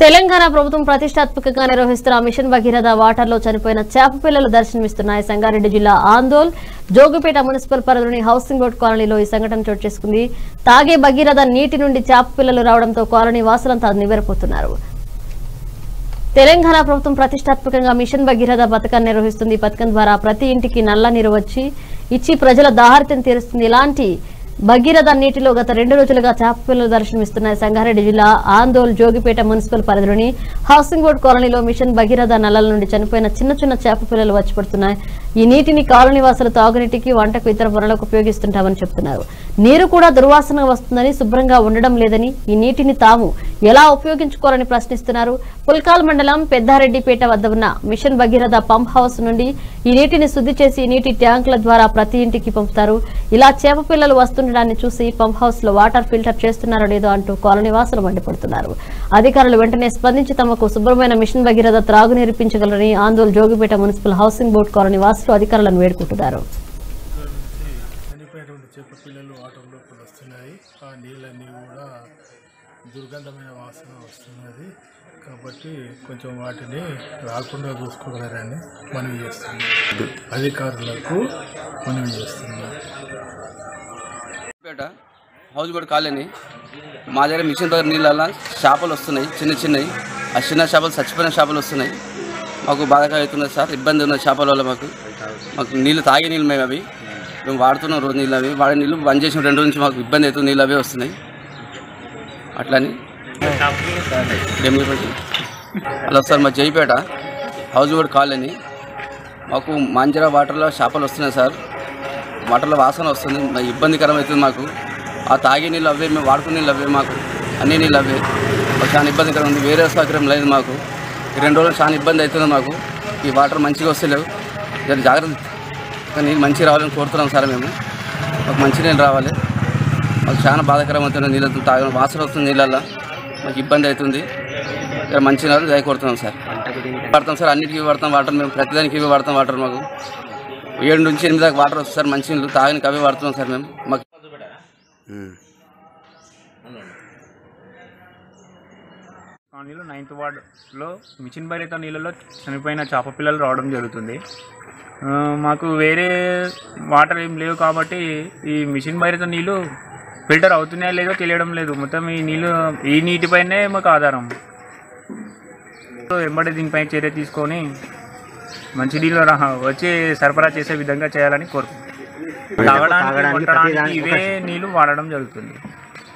తెలంగాణ ప్రభుత్వం ప్రతిష్టాత్మకంగా నిర్వహిస్తున్న మిషన్ భగీరథ వాటర్లో చనిపోయిన చేప పిల్లలు దర్శనమిస్తున్నాయి సంగారెడ్డి జిల్లా ఆందోల్ జోగిపేట మున్సిపల్ పరిధిలోని హౌసింగ్ బోర్డు కాలనీలో ఈ సంఘటన చోటు చేసుకుంది తాగే భగీరథ నీటి నుండి చేప పిల్లలు రావడంతో కాలనీ వాసులంతా నివ్వెరపోతున్నారు తెలంగాణ ప్రభుత్వం ప్రతిష్టాత్మకంగా మిషన్ భగీరథ పథకాన్ని నిర్వహిస్తుంది ఈ పథకం ద్వారా ప్రతి ఇంటికి నల్ల నీరు వచ్చి ఇచ్చి ప్రజల దాహార్తిని తీరుస్తుంది ఇలాంటి భగీరథ నీటిలో గత రెండు రోజులుగా చేప పిల్లలు దర్శనమిస్తున్నాయి సంగారెడ్డి జిల్లా ఆందోల్ జోగిపేట మున్సిపల్ పరిధిలోని హౌసింగ్ బోర్డు కాలనీలో మిషన్ భగీరథ నల్లల నుండి చనిపోయిన చిన్న చిన్న చేప పిల్లలు వచ్చి పడుతున్నాయి ఈ నీటిని కాలనీ వాసులు తాగునీటికి వంటకు ఇతర పనులకు ఉపయోగిస్తుంటామని చెప్తున్నారు నీరు కూడా దుర్వాసన వస్తుందని శుభ్రంగా ఉండడం లేదని ఈ నీటిని తాము ఎలా ఉపయోగించుకోవాలని ప్రశ్నిస్తున్నారు పుల్కాల్ మండలం పెద్దారెడ్డిపేట వద్ద ఉన్న మిషన్ భగీరథ పంప్ హౌస్ నుండి ఈ నీటిని శుద్ధి చేసి నీటి ట్యాంకుల ద్వారా ప్రతి ఇంటికి పంపుతారు ఇలా చేప పిల్లలు వస్తుండడాన్ని చూసి పంప్ హౌస్ లో వాటర్ ఫిల్టర్ చేస్తున్నారో లేదో అంటూ కాలనీ వాసులు మండిపడుతున్నారు అధికారులు వెంటనే స్పందించి తమకు శుభ్రమైన మిషన్ భగీరథ త్రాగునీరు ఇప్పించగలరని ఆందోళన Jogipet municipal housing board colony వాసులు అధికారులను వేడుకుంటున్నారు చనిపోయినటువంటి చేప పిల్లలు ఆటోలోకి వస్తున్నాయి ఆ నీళ్ళన్నీ కూడా దుర్గంధమైన వాసన వస్తున్నది కాబట్టి కొంచెం వాటిని రాకుండా చూసుకోగలరని మనవి చేస్తున్నాం అధికారులకు మనవి చేస్తున్నాం పేట హౌస్ బోర్డ్ కాలనీ మా దగ్గర మిషన్ దగ్గర నీళ్ళ చేపలు వస్తున్నాయి చిన్న చిన్నవి ఆ చిన్న చేపలు చచ్చిపోయిన చేపలు వస్తున్నాయి మాకు బాధగా అవుతున్నది సార్ ఇబ్బంది ఉన్న చేపల వల్ల మాకు మాకు నీళ్ళు తాగే నీళ్ళు మేము అవి మేము వాడుతున్నాం రోజు నీళ్ళు అవి వాడే నీళ్ళు బంద్ చేసిన రెండు రోజుల నుంచి మాకు ఇబ్బంది అవుతుంది నీళ్ళు అవే వస్తున్నాయి అట్లని ఏం చెప్పండి హలో సార్ మా జైపేట హౌస్ బోర్డ్ కాలనీ మాకు మంజరా వాటర్లో చేపలు వస్తున్నాయి సార్ వాటర్లో వాసన వస్తుంది మరి ఇబ్బందికరం అవుతుంది మాకు ఆ తాగే నీళ్ళు అవే మేము వాడుకునే నీళ్ళు అవే మాకు అన్ని నీళ్ళు అవే మాకు చాలా ఇబ్బందికరం ఉంది వేరే సౌకర్యం లేదు మాకు ఈ రెండు రోజులు చాలా ఇబ్బంది అవుతుంది మాకు ఈ వాటర్ మంచిగా వస్తలేవు జర జాగ్రత్త ఇంకా నీళ్ళు మంచిగా రావాలని కోరుతున్నాం సార్ మేము మాకు మంచి నీళ్ళు రావాలి మాకు చాలా బాధాకరం అవుతుంది నీళ్ళతో తాగిన వాసన వస్తుంది నీళ్ళల్లో మాకు ఇబ్బంది అవుతుంది జర మంచి నీళ్ళు దయ కోరుతున్నాం సార్ పడతాం సార్ అన్నిటికీ పడతాం వాటర్ మేము ప్రతిదానికి ఇవి పడతాం వాటర్ మాకు ఏడు నుంచి ఎనిమిది దాకా వాటర్ వస్తుంది సార్ మంచి నీళ్ళు తాగడానికి అవే వాడుతున్నాం సార్ మేము మాకు కాలనీలో నైన్త్ వార్డులో మిషన్ భరిత నీళ్ళలో చనిపోయిన చేప పిల్లలు రావడం జరుగుతుంది ఆ, మాకు వేరే వాటర్ ఏం లేవు కాబట్టి ఈ మిషన్ భరిత నీళ్ళు ఫిల్టర్ అవుతున్నాయో లేదో తెలియడం లేదు మొత్తం ఈ నీళ్ళు ఈ నీటిపైనే మాకు ఆధారం సో వెంబడి దీనిపై చర్య తీసుకొని మంచి నీళ్ళు రా- వచ్చి సరఫరా చేసే విధంగా చేయాలని కోరుకుంటున్నాం తాగడానికి వంటడానికి ఇవే నీళ్ళు వాడడం జరుగుతుంది